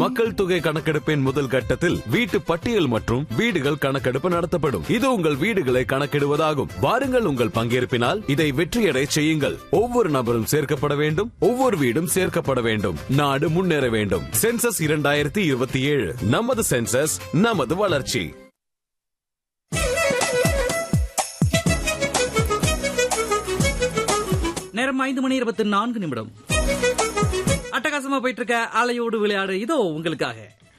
மக்கள் தொகை கணக்கெடுப்பின் முதல் கட்டத்தில் வீட்டு பட்டியல் மற்றும் வீடுகள் கணக்கெடுப்பு நடத்தப்படும் இது உங்கள் வீடுகளை கணக்கிடுவதாகும் வாருங்கள் உங்கள் பங்கேற்பினால் இதை வெற்றியடை செய்யுங்கள் ஒவ்வொரு நபரும் சேர்க்கப்பட வேண்டும் ஒவ்வொரு வீடும் சேர்க்கப்பட வேண்டும் நாடு முன்னேற வேண்டும் சென்சஸ் இரண்டாயிரத்தி இருபத்தி ஏழு நமது சென்சஸ் நமது வளர்ச்சி நேரம் ஐந்து மணி இருபத்தி நான்கு நிமிடம் அட்டகாசமா போயிட்டு இருக்க அலையோடு விளையாடு இதோ உங்களுக்காக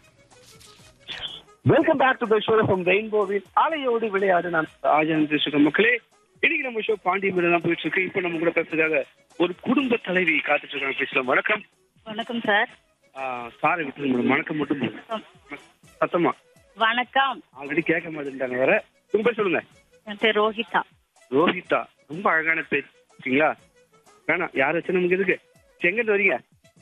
welcome back to the show from ரெயின்போவின் ஆலையோடு விளையாடு நான் ஆஜன் பேசுகிறேன் மக்களே இன்னைக்கு நம்ம ஷோ பாண்டியன் தான் போயிட்டு இருக்கு இப்போ நம்ம கூட பேசுறதுக்காக ஒரு குடும்ப தலைவி காத்துட்டு இருக்காங்க பேசலாம் வணக்கம் வணக்கம் சார் சாரை விட்டு மேடம் வணக்கம் மட்டும் போதும். சத்தமா வணக்கம் ஆல்ரெடி கேட்க மாட்டேன்ட்டாங்க வேற உங்க பேர் சொல்லுங்க என் பேர் ரோஹிதா ரோஹிதா ரொம்ப அழகான பேர் சரிங்களா வேணாம் யார் வச்சு நமக்கு இருக்கு எங்க இருந்து வரீங்க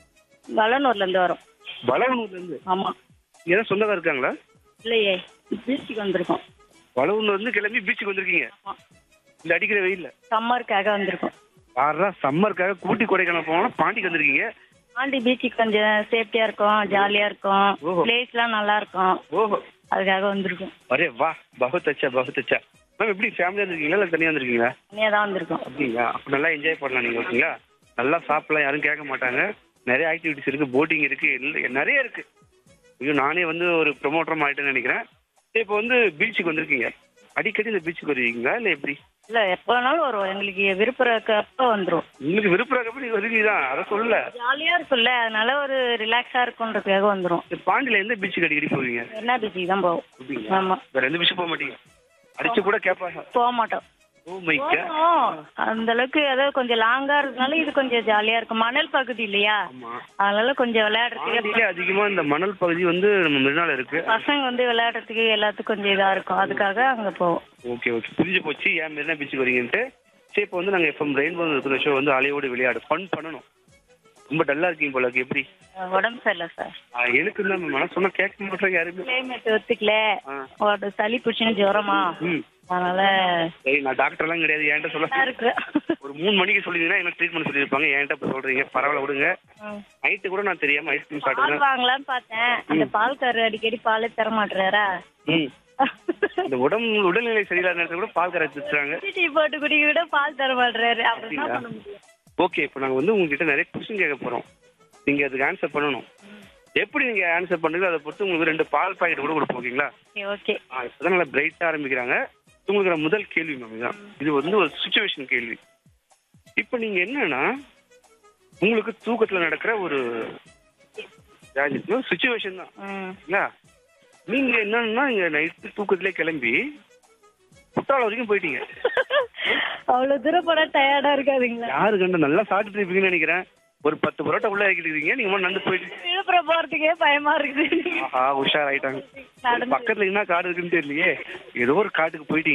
வளனூர்ல இருந்து வரோம் வளவனூர்ல இருந்து ஆமா ஏதாவது சொந்தக்கார இருக்காங்களா இல்லையே பீச்சுக்கு வந்திருக்கோம் வளவனூர்ல இருந்து கிளம்பி பீச்சுக்கு வந்திருக்கீங்க ஆமா. இந்த அடிக்கிற வெயில்ல சம்மருக்காக வந்திருக்கோம் ஆறா சம்மருக்காக கூட்டி கொடைக்கானல் போனா பாண்டிக்கு வந்திருக்கீங்க ஆண்டி பீச்சுக்கு கொஞ்சம் சேஃப்டியா இருக்கும் ஜாலியா இருக்கும் ஓஹோ. பிளேஸ் எல்லாம் நல்லா இருக்கும் ஓஹோ அதுக்காக வந்திருக்கோம் அரே வா பகுத் அச்சா பகுத் அச்சா மேம் எப்படி ஃபேமிலியா இருக்கீங்களா இல்லை தனியா வந்திருக்கீங்களா தனியா தான் வந்திருக்கோம் அப்படிங்களா அப்ப நல்லா என்ஜாய் பண்ணலாம் நீங்க ஓகேங்களா நல்லா சாப்பிடலாம் யாரும் கேட்க மாட்டாங்க நிறைய ஆக்டிவிட்டிஸ் இருக்கு போட்டிங் இருக்கு எல்லா- நிறைய இருக்கு ஐயோ நானே வந்து ஒரு ப்ரொமோட்டர் ஆயிட்டேன்னு நினைக்கிறேன் இப்போ வந்து பீச்சுக்கு வந்திருக்கீங்க அடிக்கடி இந்த பீச்சுக்கு வருவீங்களா இல்லை எப்படி இல்ல எப்ப வேணாலும் வரும் எங்களுக்கு விருப்பம் இருக்கப்ப வந்துரும் உங்களுக்கு விருப்பம் இருக்கப்ப நீங்க வருவீங்க தான் அதை சொல்லல ஜாலியா இருக்கும்ல அதனால ஒரு ரிலாக்ஸா இருக்கும்ன்றதுக்காக வந்துரும் இந்த பாண்டியில எந்த பீச்சுக்கு அடிக்கடி போவீங்க என்ன பீச்சுக்கு தான் போவோம் அப்படிங்களா? ஆமா வேற எந்த பீச்சும் போக மாட்டீங்க அடிச்சு கூட கேட்பாங்க போக மாட்டோம் ஓ மை போவோம். அந்த அளவுக்கு ஏதாவது கொஞ்சம் லாங்கா இருக்கனால இது கொஞ்சம் ஜாலியா இருக்கும் மணல் பகுதி இல்லையா ஆமா அதனால கொஞ்சம் விளையாடுறதுக்கு பாண்டியிலே அதிகமா இந்த மணல் பகுதி வந்து நம்ம மெரினால இருக்கு பசங்க வந்து விளையாடுறதுக்கு எல்லாத்துக்கும் கொஞ்சம் இதா இருக்கும் அதுக்காக அங்க போவோம் ஓகே ஓகே புரிஞ்சு போச்சு ஏன் மெரினா பீச்சுக்கு வரீங்கன்ட்டு சரி இப்போ வந்து நாங்கள் எஃப்எம் ரெயின்போ இருக்கிற ஷோ வந்து அலையோடு விளையாடு ஃபன் பண்ணணும் ரொம்ப டல்லா இருக்கீங்க போல இருக்கு எப்படி அஹ் உடம்பு சரியில்லை சார் ஆ, எனக்கு தான் மனசு சொன்னா கேட்க மாட்டாங்க யாருமே கிளைமேட் ஒத்துக்கல ஆ. ஒரு சளி பிடிச்சுன்னு ஜுரமா ம் அதனால சரி நான் டாக்டர்லாம் கிடையாது என்கிட்ட நல்லா சொல்ல இருக்கு ஒரு மூணு மணிக்கு சொல்லிங்கன்னா எனக்கு ட்ரீட்மெண்ட் சொல்லியிருப்பாங்க என்கிட்ட இப்போ சொல்றீங்க பரவாயில்ல விடுங்க ம். நைட்டு கூட நான் தெரியாம ஐஸ்கிரீம் பால் சாப்பிட்டேன் வாங்கலாம்னு பார்த்தேன் அந்த பால்காரர் அடிக்கடி பாலே தர மாட்டுறாரா ம் இந்த உடம்பு உடல்நிலை சரியில்லாத நேரத்துல கூட பால் கரை வச்சுறாங்க டீ போட்டு குடிக்க விட பால் தர மாட்டுறாரு அப்புறம் என்ன பண்ண முடியும் ஓகே இப்போ நாங்கள் வந்து உங்ககிட்ட நிறைய கொஸ்டின் கேட்க போறோம் நீங்க அதுக்கு ஆன்சர் பண்ணணும் எப்படி நீங்க ஆன்சர் பண்ணுறீங்களோ அதை பொறுத்து உங்களுக்கு ரெண்டு பால் பாக்கெட் கூட கொடுப்போம் ஓகேங்களா ஓகே ஆ, இப்பதான் நல்லா பிரைட்டா ஆரம்பிக்கிறாங்க உங்களுக்கு நான் முதல் கேள்வி மேம் இதான் இது வந்து ஒரு சுச்சுவேஷன் கேள்வி இப்போ நீங்க என்னன்னா உங்களுக்கு தூக்கத்துல நடக்கிற ஒரு சுச்சுவேஷன் தான் ம் இல்ல நீங்க என்னன்னா இங்க நைட்டு தூக்கத்திலே கிளம்பி குற்றாலம் வரைக்கும் போயிட்டீங்க அவ்வளவு தூரம் போனா டயர்டா இருக்காதுங்களா யாரு கண்டு நல்லா சாப்பிட்டுட்டு இருப்பீங்கன்னு நினைக்கிறேன் ஒரு பத்து பரோட்டா உள்ள இறக்கிட்டு இருக்கீங்க நீங்க மட்டும் நடந்து போயிட்டு விழுப்புரம் போறதுக்கே பயமா இருக்குது ஆஹா உஷார் ஆயிட்டாங்க நடந்து பக்கத்துல என்ன காடு இருக்குன்னு தெரியலையே ஏதோ ஒரு காட்டுக்கு போயிட்டீங்க